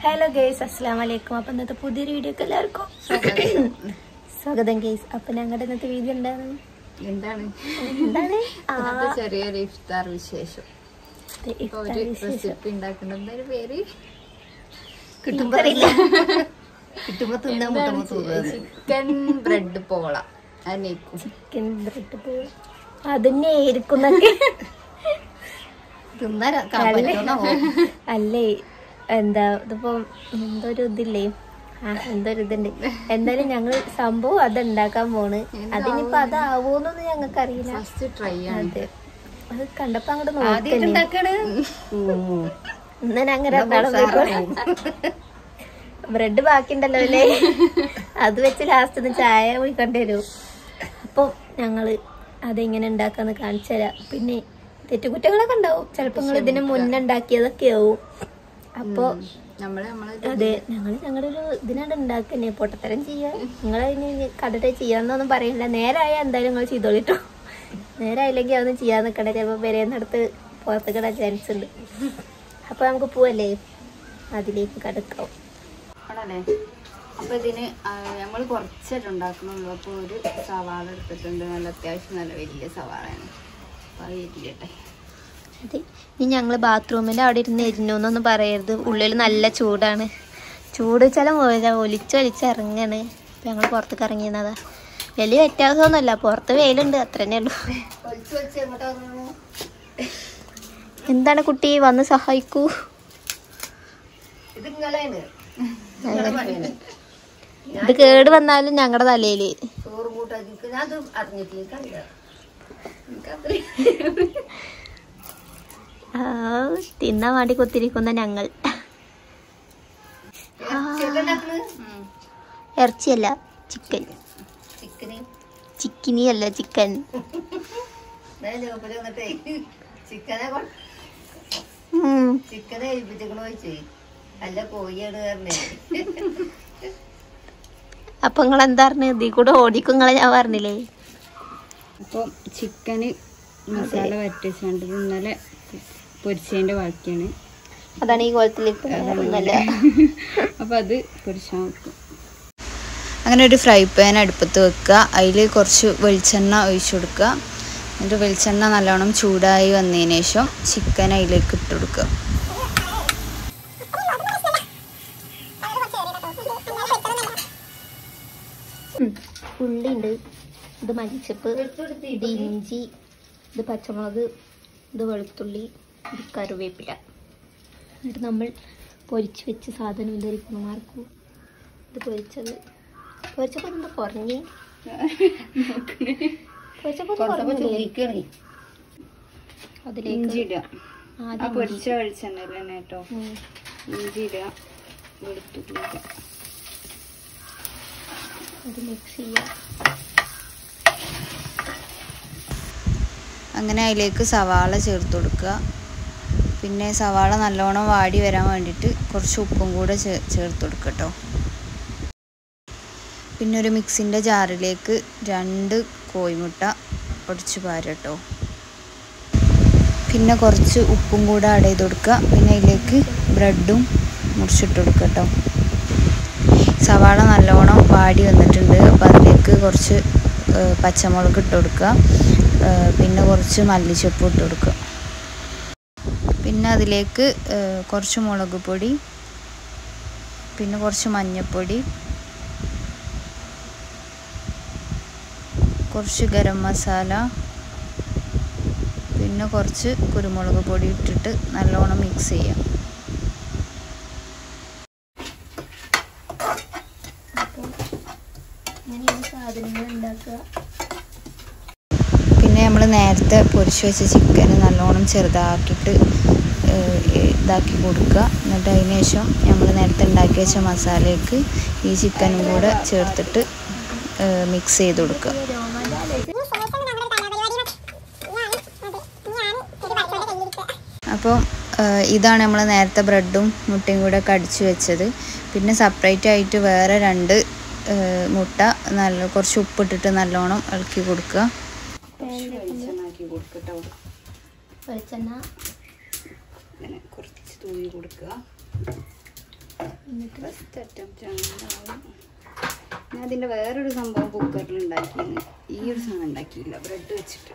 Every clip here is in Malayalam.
ഹലോ ഗേസ് അസ്സാം വലൈക്കും അപ്പം ഇന്നത്തെ പുതിയൊരു വീഡിയോക്ക് എല്ലാവർക്കും സ്വാഗതം ഗേസ് അപ്പം ഞങ്ങളുടെ ഇന്നത്തെ വീഡിയോ എന്താണ് എന്താണ് എന്താണ് ആ, ഇന്നത്തെ ചെറിയൊരു ഇഫ്താർ വിശേഷം ഇത് ഇപ്പൊ ഇഫ്താർ ഒരു വിശേഷം. റെസിപ്പി ഉണ്ടാക്കുന്ന ഒരു പേര് എനിക്കറിയില്ല. കിട്ടുമ്പോ തിന്നാൻ മുട്ടുമ്പോ തോന്നുന്നത് ചിക്കൻ ബ്രെഡ് പോള അതിനേക്കും ചിക്കൻ ബ്രെഡ് പോൾ അതന്നെ ആയിരിക്കുന്നൊക്കെ തിന്നാൻ പറ്റുന്ന അല്ലേ എന്താ ഇതിപ്പോ എന്തോ ഒരു ഇതില്ലേ ആ എന്തോ ഒരു ഇതുണ്ട് എന്തായാലും ഞങ്ങള് സംഭവം അത് ഉണ്ടാക്കാൻ പോണ് അതിനിപ്പോ അതാവോന്നൊന്നും ഞങ്ങൾക്ക് അറിയില്ല ഫസ്റ്റ് ട്രൈ ആണ് അതെ അത് കണ്ടപ്പോ അങ്ങോട്ട് ആദ്യമായിട്ട് നോക്കന്നെ ഉണ്ടാക്കണ് എന്നാ അങ്ങനെ ബ്രെഡ് ബാക്കിയുണ്ടല്ലോ അല്ലേ അത് വെച്ച് ലാസ്റ്റ് ഒന്ന് ചായ കുടിക്കേണ്ടി വരും അപ്പൊ ഞങ്ങള് അതെങ്ങനെ ഉണ്ടാക്കാന്ന് കാണിച്ചു തരാം പിന്നെ തെറ്റുകുറ്റങ്ങളൊക്കെ ഉണ്ടാവും ചിലപ്പോ നിങ്ങൾ ഇതിന് മുന്നേ ഉണ്ടാക്കിയതൊക്കെ ആവും അപ്പൊ നമ്മള് നമ്മള് അതെ ഞങ്ങൾ ഞങ്ങളുടെ ഒരു ഇതിനാണ് ഉണ്ടാക്കുന്നേ പൊട്ടത്തരം ചെയ്യാ നിങ്ങൾ അതിന് കണ്ടിട്ട് ചെയ്യാന്നൊന്നും പറയില്ല നേരായ എന്തായാലും നിങ്ങൾ ചെയ്തോളിട്ടോ നേരായില്ലെങ്കിൽ അതൊന്നും ചെയ്യാൻ നിൽക്കണ്ട ചിലപ്പോൾ പെരേന്നടുത്ത് പുറത്ത് കിടാൻ ചാൻസ് ഉണ്ട് അപ്പൊ നമുക്ക് പോവല്ലേ അതിലേക്ക് കടക്കാം ആണല്ലേ അപ്പൊ ഇതിന് നമ്മൾ കുറച്ചായിട്ട് ഉണ്ടാക്കണുള്ളൂ അപ്പൊ ഒരു സവാള എടുത്തിട്ടുണ്ട് നല്ല അത്യാവശ്യം നല്ല വലിയ സവാളയാണ് അപ്പൊ അത് ഇരിക്കട്ടെ അതെ ഇനി ഞങ്ങൾ ബാത്റൂമിൻ്റെ അവിടെ ഇരുന്ന് ഇരുന്നു എന്നൊന്നും പറയരുത് ഉള്ളിൽ നല്ല ചൂടാണ് ചൂട് വെച്ചാൽ ഒലിച്ചൊലിച്ച് ഇറങ്ങാണ് അപ്പം ഞങ്ങൾ പുറത്തേക്ക് ഇറങ്ങിയതാ വലിയ വ്യത്യാസമൊന്നുമില്ല പുറത്ത് വെയിലുണ്ട് അത്ര തന്നെ ഉള്ളൂ എന്താണ് കുട്ടി വന്ന് സഹായിക്കൂ ഇത് നിങ്ങളാണ് ഇത് കേട് വന്നാലും ഞങ്ങളുടെ തലയില് ചോറും കൂട്ടാ ഞാൻ അത് അറിഞ്ഞിട്ട് എനിക്കറിയില്ല ആ, തിന്നാൻ വേണ്ടി കുത്തിരിക്കുന്ന ഞങ്ങൾ ആ, ഇറച്ചിയല്ല ചിക്കൻ ചിക്കന് ചിക്കിനി അല്ല ചിക്കൻ ഞാൻ ലോപ്പല് വന്നിട്ടേ ചിക്കനെ കൊ- ഉം. ചിക്കനെ ഏൽപ്പിച്ചിക്കണ ചോദിച്ചേ അല്ല കോഴിയാണ് പറഞ്ഞേ അപ്പൊ നിങ്ങൾ എന്താ പറഞ്ഞത് ഇതിൽ കൂടെ ഓടിക്കും നിങ്ങളെ ഞാൻ പറഞ്ഞില്ലേ അപ്പോൾ ചിക്കന് മസാല വരട്ടിച്ചാണ്ട് ഇന്നലെ പൊരിച്ചതിൻ്റെ ബാക്കിയാണ് അതാണ് ഈ കോലത്തിലേക്ക് ഒന്നല്ല അപ്പോൾ അത് പൊരിച്ചാൽ വെക്കും അങ്ങനെ ഒരു ഫ്രൈ പാൻ അടുപ്പത്ത് വെക്കുക അതിൽ കുറച്ച് വെളിച്ചെണ്ണ ഒഴിച്ചു കൊടുക്കുക എന്നിട്ട് വെളിച്ചെണ്ണ നല്ലോണം ചൂടായി വന്നതിന് ശേഷം ചിക്കൻ അതിലേക്ക് ഇട്ട് കൊടുക്കുക ഉള്ളി ഉണ്ട് ഇത് മല്ലിച്ചപ്പ് ഇത് ഇഞ്ചി ഇത് പച്ചമുളക് ഇത് വെളുത്തുള്ളി ഇത് കറിവേപ്പില എന്നിട്ട് നമ്മൾ പൊരിച്ച് വെച്ച സാധനം എന്തായിരിക്കും മാർക്കു ഇത് പൊരിച്ചത് പൊരിച്ചപ്പോൾ എന്താ കുറഞ്ഞേ പൊരിച്ചപ്പോൾ കുറഞ്ഞില്ലേ ചോദിക്കണേ അതിലേക്ക് ഇഞ്ചി ഇടുക ആ ആദ്യം പൊരിച്ച വെളിച്ചെണ്ണയിൽ തന്നെ കേട്ടോ ഉം. ഇഞ്ചി ഇടുക വെളുത്തുള്ളി ഇടുക ഇത് മിക്സ് ചെയ്യാം അങ്ങനെ അതിലേക്ക് സവാള ചേർത്ത് കൊടുക്കുക പിന്നെ സവാള നല്ലോണം വാടി വരാൻ വേണ്ടിയിട്ട് കുറച്ച് ഉപ്പും കൂടെ ചേ ചേർത്ത് കൊടുക്കുക കേട്ടോ പിന്നെ ഒരു മിക്സിൻ്റെ ജാറിലേക്ക് രണ്ട് കോഴിമുട്ട പൊടിച്ച് പാരുക കേട്ടോ പിന്നെ കുറച്ച് ഉപ്പും കൂടെ ആഡ് ചെയ്ത് കൊടുക്കുക പിന്നെ അതിലേക്ക് ബ്രെഡും മുറിച്ചിട്ട് കൊടുക്കുക കേട്ടോ സവാള നല്ലോണം വാടി വന്നിട്ടുണ്ട് അപ്പോൾ അതിലേക്ക് കുറച്ച് ഏഹ്, പച്ചമുളക് ഇട്ട് കൊടുക്കുക ഏഹ്, പിന്നെ കുറച്ച് മല്ലിച്ചപ്പ് ഇട്ട് കൊടുക്കുക പിന്നെ അതിലേക്ക് ഏഹ്, കുറച്ച് മുളക് പൊടി പിന്നെ കുറച്ച് മഞ്ഞൾപ്പൊടി കുറച്ച് ഗരം മസാല പിന്നെ കുറച്ച് കുരുമുളക് പൊടി ഇട്ടിട്ട് നല്ലോണം മിക്സ് ചെയ്യാം അപ്പോൾ ഇങ്ങനെയാണ് സാധനങ്ങൾ ഉണ്ടാക്കുക പിന്നെ നമ്മൾ നേരത്തെ പൊരിച്ച് വെച്ച ചിക്കൻ നല്ലോണം ചെറുതാക്കിയിട്ട് ഏഹ്, ഇതാക്കി കൊടുക്കുക എന്നിട്ട് അതിന് ശേഷം നമ്മൾ നേരത്തെ ഉണ്ടാക്കി വെച്ച മസാലയ്ക്ക് ഈ ചിക്കനും കൂടെ ചേർത്തിട്ട് മിക്സ് ചെയ്ത് കൊടുക്കുക അപ്പോൾ ഇതാണ് നമ്മൾ നേരത്തെ ബ്രെഡും മുട്ടയും കൂടെ കടിച്ചു വെച്ചത് പിന്നെ സെപ്പറേറ്റ് ആയിട്ട് വേറെ രണ്ട് ഏഹ്, മുട്ട നല്ല കുറച്ച് ഉപ്പിട്ടിട്ട് നല്ലോണം ഇളക്കി കൊടുക്കുക വെളിച്ചെണ്ണ ഇങ്ങനെ കുറച്ച് തൂവി കൊടുക്കുക ഫസ്റ്റ് അറ്റംപ്റ്റ് ആണ് ഇതാവും. ഞാൻ അതിൻ്റെ വേറൊരു സംഭവം കുക്കറിൽ ഉണ്ടാക്കിയിരുന്നു ഈ ഒരു സാധനം ഉണ്ടാക്കിയില്ല ബ്രെഡ് വെച്ചിട്ട്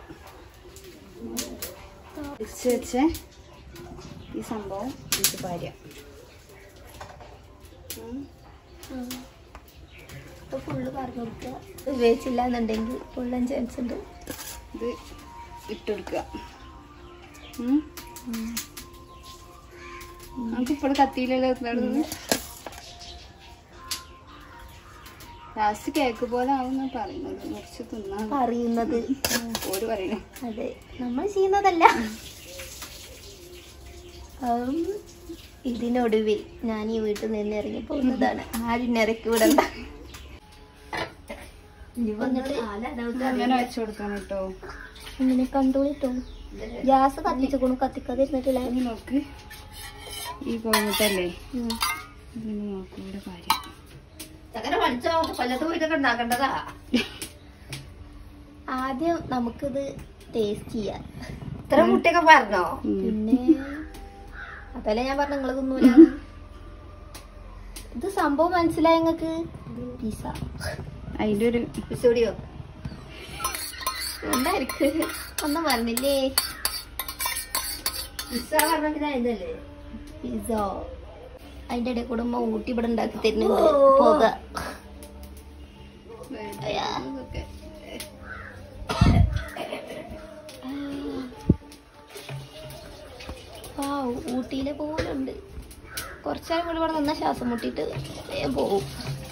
വെച്ച് വെച്ച ഈ സംഭവം എനിക്ക് പാര്യ അപ്പൊ ഫുള്ള് പറഞ്ഞു കൊടുക്കുക ഉപയോഗിച്ചില്ല എന്നുണ്ടെങ്കിൽ ഫുള്ളും ചാൻസ് ഉണ്ട് ഇത് ഇട്ടുകൊടുക്കുക ഉം. നമുക്ക് ഇപ്പോൾ കത്തിയിലല്ലോ നടന്നത് ലാസ്റ്റ് കേക്ക് പോലെ ആവുന്ന പറയുന്നത് മുറിച്ച് തിന്നാൻ അറിയുന്നത് ഓര് പറയണേ അതെ നമ്മൾ ചെയ്യുന്നതല്ല ഉം, ഇതിനൊടുവിൽ ഞാൻ ഈ വീട്ടിൽ നിന്ന് ഇറങ്ങി പോകുന്നതാണ് ആരും ഇറക്കി വിടണ്ട ഇനി വന്നിട്ട് അങ്ങനെ വെച്ചു കൊടുക്കണം കേട്ടോ ഇങ്ങനെ കണ്ടോളിട്ടോ ഗ്യാസ് കത്തിച്ചു കത്തിക്കാതിരുന്നിട്ടില്ല ഇനി നോക്ക് ഈ കോഴിമുട്ടല്ലേ ഉം. ഇതിന് നോക്ക് ഇവിടെ കാര്യം ചക്കര പഠിച്ചോ കൊല്ലത്ത് പോയിട്ടൊക്കെ ഉണ്ടാക്കേണ്ടതാ ആദ്യം നമുക്കിത് ടേസ്റ്റ് ചെയ്യാം ഇത്ര മുട്ടയൊക്കെ പറഞ്ഞോ ഉം. പിന്നെ അതല്ലേ ഞാൻ പറഞ്ഞ നിങ്ങള് തിന്നൂല ഇത് സംഭവം മനസ്സിലായ നിങ്ങക്ക് പിസ അതിൻ്റെ ഒരു പിസോടിയോ എന്തായിരിക്കും ഒന്നും പറഞ്ഞില്ലേ പിസ്സ പറഞ്ഞിട്ടല്ലേ പിസ അതിന്റെ ഇടയിൽ കൂടെ ഉമ്മ ഊട്ടി ഇവിടെ ഉണ്ടാക്കി തരുന്നുണ്ട് പോക അയ്യാ. ഇതൊക്കെ. ആ ഊട്ടിയിലെ പോലെ ഉണ്ട് കുറച്ചേരം കൂടി ഇവിടെ നിന്ന ശ്വാസം മുട്ടിയിട്ട് വേഗം പോവും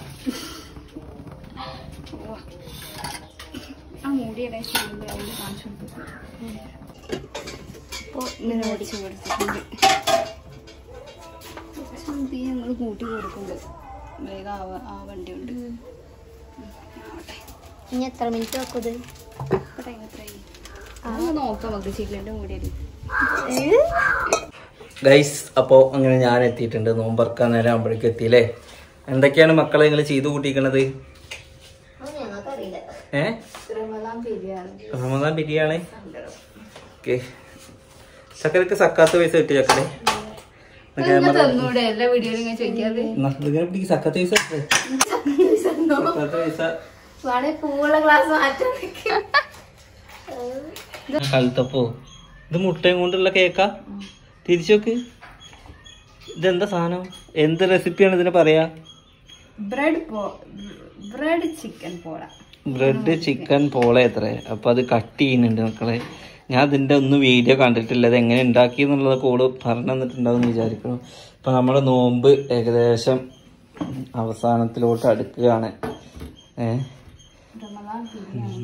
ആ മൂടിയുടെ ശരിയുണ്ട് അതിൽ കാണിച്ചു കൊടുത്തു അപ്പോൾ ഇങ്ങനെ വെച്ച് കൊടുത്തിട്ടുണ്ട് തീ ഞങ്ങൾ കൂട്ടി കൊടുക്കുന്നുണ്ട് വേഗം ആവ ആ വണ്ടി ഉണ്ട് ആവട്ടെ ഇനി എത്ര മിനിറ്റ് വെക്കും ഇത് ഇപ്പൊ ടൈം എത്രയായി ആ നോക്കാം നമുക്ക് ചിക്കലിൻ്റെ മൂടിയല്ലേ ഗൈസ് അപ്പോൾ അങ്ങനെ ഞാൻ എത്തിയിട്ടുണ്ട് നോമ്പറക്കാൻ നേരം ആകുമ്പോഴേക്കും എത്തിയില്ലേ എന്തൊക്കെയാണ് മക്കളെ നിങ്ങൾ ചെയ്തു കൂട്ടിക്കണത് ഞങ്ങൾക്കറിയില്ല ഏ റമദാൻ ബിരിയാണി റമദാൻ ബിരിയാണി ഓക്കെ ചക്കരക്ക് സക്കാത്ത് പൈസ കിട്ടി ചക്കരെ തന്നൂടെ എല്ലാ വീഡിയോയിലും ഇങ്ങനെ ചോദിക്കാതെ സക്കാത്ത് പൈസ കിട്ടി. സക്കാത്ത് പൈസ വേണേ പൂവുള്ള ഗ്ലാസ് മാറ്റാൻ കഴുത്തപ്പോ ഇത് മുട്ടയും കൊണ്ടുള്ള കേക്കാ തിരിച്ചു നോക്ക് ഇതെന്താ സാധനം എന്ത് റെസിപ്പിയാണ് ഇതിന് പറയാ ബ്രെഡ് പോ ബ്രെഡ് ചിക്കൻ പോള ബ്രെഡ് ചിക്കൻ പോള എത്ര അപ്പൊ അത് കട്ട് ചെയ്യുന്നുണ്ട് മക്കളെ ഞാൻ അതിന്റെ ഒന്നും വീഡിയോ കണ്ടിട്ടില്ല അത് എങ്ങനെ ഉണ്ടാക്കി എന്നുള്ളത് കോള് പറഞ്ഞു തന്നിട്ടുണ്ടാവും എന്ന് വിചാരിക്കണം ഇപ്പൊ നമ്മുടെ നോമ്പ് ഏകദേശം അവസാനത്തിലോട്ട് അടുക്കുകയാണ് ഏഹ് റമദാൻ ബിരിയാണി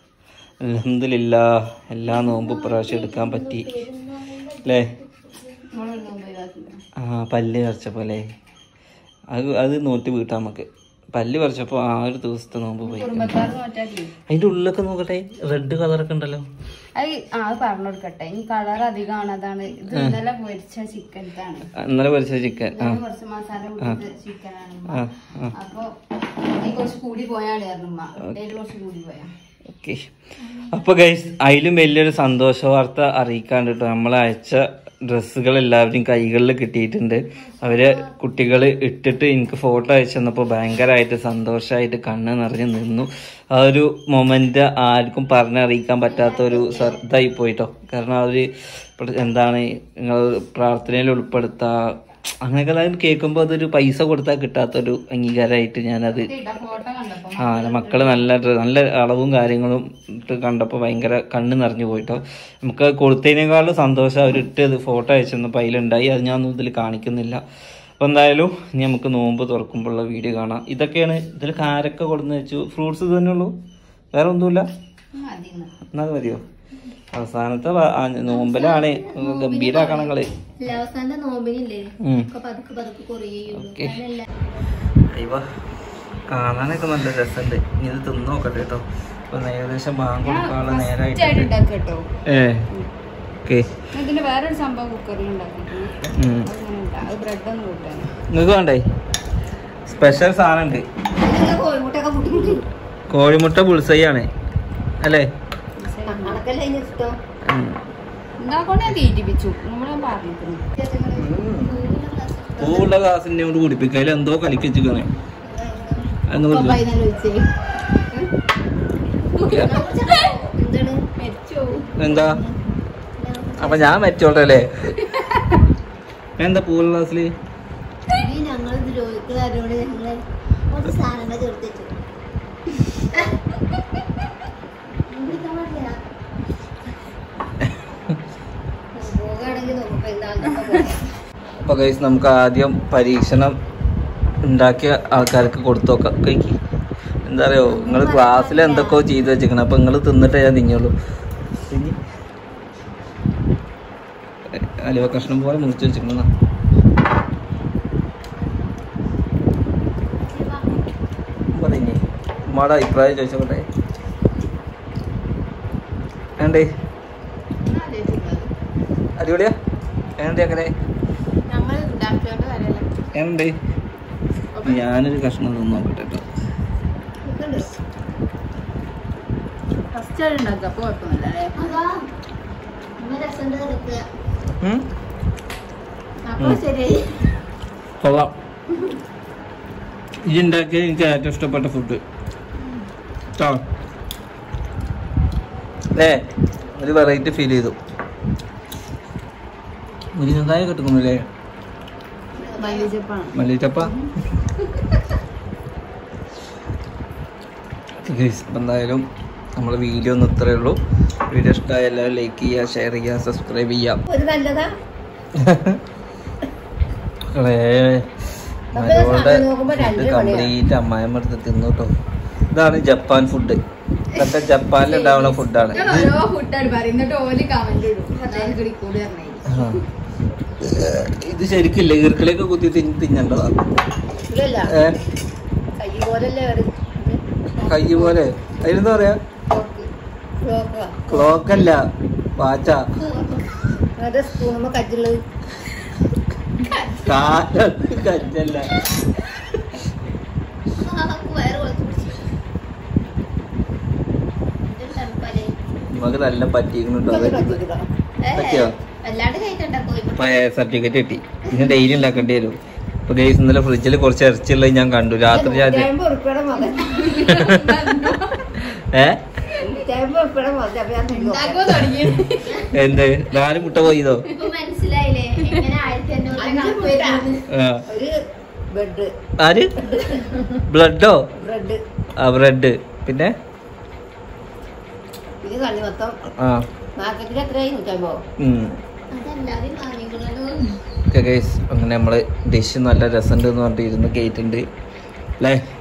അലഹമില്ല എല്ലാ നോമ്പ് പ്രാവശ്യം എടുക്കാൻ പറ്റി അല്ലേ നമ്മളൊരു നോമ്പ് ഇതാക്കില്ല ആ പല്ല് പറിച്ചപ്പോ അല്ലേ അത് അത് നോറ്റ് വീട്ടാ നമുക്ക് പല്ല് പറിച്ചപ്പോ ആ ഒരു ദിവസത്തെ നോമ്പ് പോയി കുടുംബക്കാർക്ക് മാറ്റാക്കി അതിന്റെ ഉള്ളിലൊക്കെ നോക്കട്ടെ റെഡ് കളറൊക്കെ ഉണ്ടല്ലോ അത് ആ അത് പറഞ്ഞു കൊടുക്കട്ടെ ഈ കളർ അധികമാണ് അതാണ് ഇത് ഇന്നലെ പൊരിച്ച ചിക്കൻ ഇതാണ് ഇന്നലെ പൊരിച്ച ചിക്കൻ ആ ഇതിന് കുറച്ച് മസാല കൂട്ടിയത് ചിക്കനാണ് ഉമ്മ. ആ ആ അപ്പൊ ഈ കുറച്ച് കൂടി പോയാണ് കാരണം ഉമ്മ ഇതിൽ കുറച്ച് കൂടി പോയാ ഓക്കെ അപ്പൊ ഗൈസ് അതിലും വലിയൊരു സന്തോഷ വാർത്ത അറിയിക്കാണ്ട് കേട്ടോ നമ്മൾ അയച്ച ഡ്രസ്സുകൾ എല്ലാവരും കൈകളിൽ കിട്ടിയിട്ടുണ്ട് അവര് കുട്ടികൾ ഇട്ടിട്ട് എനിക്ക് ഫോട്ടോ അയച്ചു തന്നപ്പോൾ ഭയങ്കരമായിട്ട് സന്തോഷമായിട്ട് കണ്ണ് നിറഞ്ഞു നിന്നു ആ ഒരു മൊമെന്റ് ആർക്കും പറഞ്ഞറിയിക്കാൻ പറ്റാത്ത ഒരു സർ- ഇതായി പോയിട്ടോ കാരണം അവര് പ്ര- എന്താണ് നിങ്ങൾ പ്രാർത്ഥനയിൽ ഉൾപ്പെടുത്താ അങ്ങനെയൊക്കെ അതായത് കേൾക്കുമ്പോൾ അതൊരു പൈസ കൊടുത്താൽ കിട്ടാത്തൊരു അംഗീകാരമായിട്ട് ഞാനത് ഫോട്ടോ കണ്ടപ്പോ ആ മക്കള് നല്ല ഡ്ര- നല്ല അളവും കാര്യങ്ങളും ഇട്ട് കണ്ടപ്പോൾ ഭയങ്കര കണ്ണ് നിറഞ്ഞു പോയിട്ടോ നമുക്ക് കൊടുത്തതിനേക്കാളും സന്തോഷം അവരിട്ട് ഫോട്ടോ അയച്ചപ്പോൾ അതിലുണ്ടായി അത് ഞാൻ ഇതിൽ കാണിക്കുന്നില്ല അപ്പോൾ എന്തായാലും ഇനി നമുക്ക് നോമ്പ് തുറക്കുമ്പോഴുള്ള വീഡിയോ കാണാം ഇതൊക്കെയാണ് ഇതിൽ കാരൊക്കെ കൊടുന്ന് വെച്ചു ഫ്രൂട്ട്സ് ഇത് തന്നെ ഉള്ളൂ വേറെ ഒന്നുമില്ല മതി ഇന്ന്. എന്നാ അത് മതിയോ അവസാനത്തെ വ- ആ നോമ്പിലാണ് ഗംഭീരാക്കണം നിങ്ങള് അവസാനത്തെ നോമ്പിനില്ലേ ഉം. ഒക്കെ പതുക്കെ പതുക്കെ കുറയുള്ളൂ ഓക്കേ. അങ്ങനെയല്ല അയ്യോ കാണാനൊക്കെ നല്ല രസമുണ്ട് ഇനി ഇത് തിന്നു നോക്കട്ടെ കേട്ടോ ഇപ്പൊ ഏകദേശം ബാങ്ക് കൊടുക്കാനുള്ള ഫസ്റ്റ് നേരമായിട്ട് ആയിട്ട് ഉണ്ടാക്കുക കേട്ടോ ഏ ഓക്കെ ഞാൻ ഇതിന്റെ വേറൊരു സംഭവം കുക്കറിൽ ഉണ്ടാക്കിയിട്ടുണ്ട് അങ്ങനെ ഉണ്ടാ അത് ബ്രെഡ് ഒന്നും കൂട്ടാണ് നിങ്ങൾക്ക് വേണ്ടേ സ്പെഷ്യൽ സാധനം ഉണ്ട് കോഴിമുട്ടയൊക്കെ പൊട്ടിക്കുട്ടി കോഴിമുട്ട പുളിസൈയാണ് അല്ലേ അണക്കല്ലേ അതിന് ഇഷ്ടം ഉം. ഉണ്ടാക്കൊണ്ട് ഞാൻ തീറ്റിപ്പിച്ചു നമ്മളെ പറഞ്ഞിരുന്നു പൂവുള്ള ഗ്ലാസിനെ കൊണ്ട് കുടിപ്പിക്കുക അതിൽ എന്തോ കലിക്ക് വെച്ചിക്കണേ അതൊന്നും ഇപ്പൊ കുടിക്കില്ല. പതിനാല് ഒഴിച്ചേ എന്താണ് മരിച്ചു എന്താ അപ്പൊ ഞാൻ മറ്റോട്ടെ അല്ലേ എന്താ പൂവുള്ള ഗ്ലാസ്സില് ഇനി ഞങ്ങൾ ദ്രോഹിക്കാരോട് ഞങ്ങള് കുറച്ച് സാധനങ്ങൾ ചേർത്ത് വെച്ചു കുടിക്കാൻ പാടില്ല. പോവുകയാണെങ്കിൽ നോക്കുമ്പോ എന്താ അപ്പൊ ഗൈസ് നമുക്ക് ആദ്യം പരീക്ഷണം ഉണ്ടാക്കിയ ആൾക്കാർക്ക് കൊടുത്തു നോക്കാം കഴിക്ക് എന്താ അറിയോ നിങ്ങൾ ക്ലാസ്സിൽ എന്തൊക്കെയോ ചെയ്ത് വെച്ചിരിക്കണം അപ്പൊ നിങ്ങൾ തിന്നിട്ടേ ഞാൻ തിന്നുള്ളൂ തിന്നി. അലുവ കഷ്ണം പോലെ മുറിച്ച് വെച്ചിരിക്കുന്ന പറഞ്ഞേ ഉമ്മയുടെ അഭിപ്രായം ചോദിച്ചോട്ടെ വേണ്ടേ അടിപൊളിയാ വേണ്ടേ അങ്ങനെ ഞങ്ങൾ ഉണ്ടാക്കിയോണ്ട് കാര്യമല്ല ഉണ്ട് ഞാനൊരു കഷ്ണം തിന്നു നോക്കട്ടെ കേട്ടോ ഫസ്റ്റ് ആയിട്ട് ഉണ്ടാക്കുക അപ്പൊ കുഴപ്പമൊന്നുമില്ല അല്ലേ അതാ ഇന്ന് രസം എടുക്കുക ഉം? അപ്പൊ ഉം. ശരിയായി കൊള്ളാം ഈ ഉണ്ടാക്കിയ എനിക്ക് ഏറ്റവും ഇഷ്ടപ്പെട്ട ഫുഡ് കേട്ടോ അല്ലേ ഒരു വെറൈറ്റി ഫീൽ ചെയ്തു മുരിങ്ങക്കായ കിട്ടുന്നില്ലേ മല്ലിച്ചപ്പാണ് മല്ലിച്ചപ്പ ഗൈസ് അപ്പം എന്തായാലും നമ്മുടെ വീഡിയോ ഒന്നും ഇത്രയേ ഉള്ളൂ വീഡിയോ ഇഷ്ടമായ എല്ലാവരും ലൈക്ക് ചെയ്യുക ഷെയർ ചെയ്യുക സബ്സ്ക്രൈബ് ചെയ്യാം ഒരു നല്ലതാ മരോടെ നോക്കുമ്പോ രണ്ട് മണിയാ. കംപ്ലീറ്റ് അമ്മായിമ്മ എടുത്ത് തിന്നു കേട്ടോ ഇതാണ് ജപ്പാൻ ഫുഡ് ഇതൊക്കെ ജപ്പാനിൽ ഉണ്ടാവുന്ന ഫുഡാണ് ഇത് ഓരോ ഫുഡാണ് പറയുന്നിട്ട് ഓല് കമന്റ് ഇടും അതായത് കിളിക്കൂടി പറഞ്ഞു ആ. ഇത് ശരിക്കില്ല ഈർക്കിലേക്ക് കുത്തി തിന്ന് തിന്നണ്ടതാണ് ഇല്ലല്ല ഏ കൈ പോലല്ലേ ഒരു കൈ പോലെ അതിനെന്താ പറയാ ക്ലോക്ക് ക്ലോക്കല്ല വാച്ച അത് സ്പൂണുമ്പോ കജ്ജുള്ളത് കാലം കജ്ജല്ല വയറ് കൊളുത്തി പിടിച്ചു ഇത് തണുപ്പല്ലേ? നമുക്ക് നല്ല പറ്റിക്കുന്നുണ്ടോ ഇതൊക്കെ കജ്ജിക്കതാ. ഏ, പറ്റിയോ വല്ലാണ്ട് കഴിക്കണ്ടാക്കോ ഇപ്പൊ സർട്ടിഫിക്കറ്റ് കിട്ടി ഇനി ഡെയിലി ഉണ്ടാക്കേണ്ടി വരും ഇപ്പൊ ഗൈസ് ഇന്നലെ ഫ്രിഡ്ജിൽ കുറച്ച് ഇറച്ചിയുള്ളത് ഞാൻ കണ്ടു രാത്രി ഞാൻ നൂറ്റമ്പത് ഉറുപ്പിയുടെ മുതൽ ഏ നൂറ്റമ്പത് ഉറുപ്പിയുടെ മുതൽ അപ്പൊ ഞാൻ തിന്നു ഉണ്ടാക്കോ തുടങ്ങി എന്ത് നാല് മുട്ട പോയതോ ഇപ്പൊ മനസ്സിലായില്ലേ എങ്ങനെ ആയിരത്തി അഞ്ഞൂറ് അഞ്ച് കണക്ക് മുട്ട. വരുന്നത് ആ. ഒരു ബെഡ് ആര് ബ്ലഡോ ബ്രെഡ് ആ ബ്രെഡ് പിന്നെ ഇത് കണ്ണി മൊത്തം ആ മാർക്കറ്റിൽ എത്രയായി നൂറ്റമ്പോ ഉം അതല്ലാതെ വാങ്ങിക്കണല്ലോ ഓക്കെ ഗൈസ് അങ്ങനെ നമ്മള് ഡിഷ് നല്ല രസമുണ്ട് എന്ന് പറഞ്ഞിട്ട് ഇരുന്ന് കേട്ടുണ്ട് അല്ലേ